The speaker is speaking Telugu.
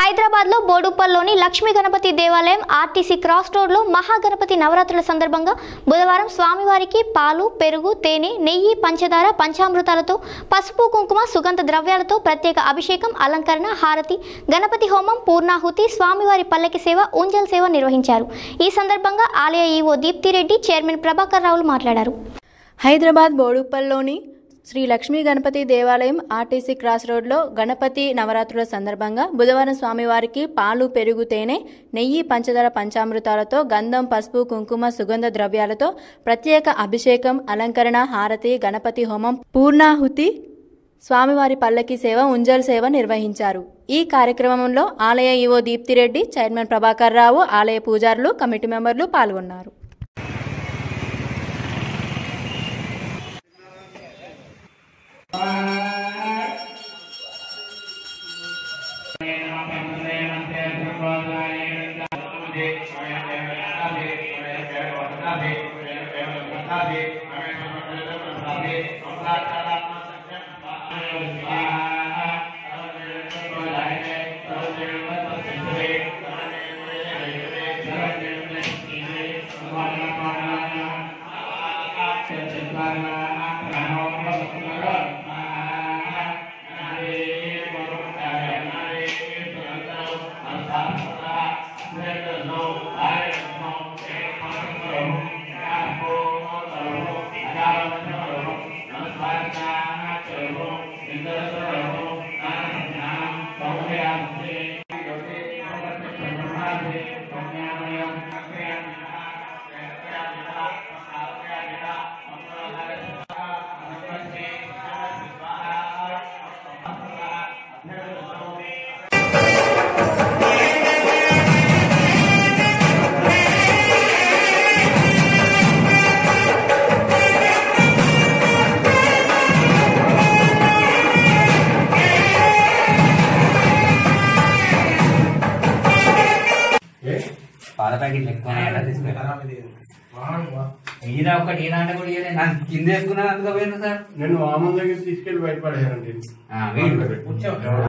హైదరాబాద్ లో బోడుప్పల్లోని లక్ష్మీ గణపతి దేవాలయం ఆర్టీసీ క్రాస్ రోడ్ లో మహాగణపతి నవరాత్రుల సందర్భంగా బుధవారం స్వామివారికి పాలు పెరుగు తేనె నెయ్యి పంచదార పంచామృతాలతో పసుపు కుంకుమ సుగంధ ద్రవ్యాలతో ప్రత్యేక అభిషేకం అలంకరణ హారతి గణపతి హోమం పూర్ణాహుతి స్వామివారి పల్లకి సేవ ఉంజల్ సేవ నిర్వహించారు ఈ సందర్భంగా ఆలయ ఈవో దీప్తిరెడ్డి చైర్మన్ ప్రభాకర్ రావులు మాట్లాడారు హైదరాబాద్ బోడుప్పల్లోని శ్రీ లక్ష్మీ గణపతి దేవాలయం ఆర్టీసీ క్రాస్ రోడ్లో గణపతి నవరాత్రుల సందర్భంగా బుధవారం స్వామివారికి పాలు పెరుగు తేనె నెయ్యి పంచదార పంచామృతాలతో గంధం పసుపు కుంకుమ సుగంధ ద్రవ్యాలతో ప్రత్యేక అభిషేకం అలంకరణ హారతి గణపతి హోమం పూర్ణాహుతి స్వామివారి పల్లకి సేవ ఉంజల్ సేవ నిర్వహించారు ఈ కార్యక్రమంలో ఆలయ ఈవో దీప్తిరెడ్డి చైర్మన్ ప్రభాకర్ రావు ఆలయ పూజారులు కమిటీ మెంబర్లు పాల్గొన్నారు పాల ప్యాకెట్ ఎక్కువ ఉన్నాయట తీసుకెళ్ళి ఈయన ఒకటి ఈయన అంటే కూడా ఈయన నాకు కింద వేసుకున్నాను అందుకో పోయింది సార్ నేను వామన్ దగ్గర తీసుకెళ్లి బయటపడేయాలండి ఆ, వీడు కూర్చో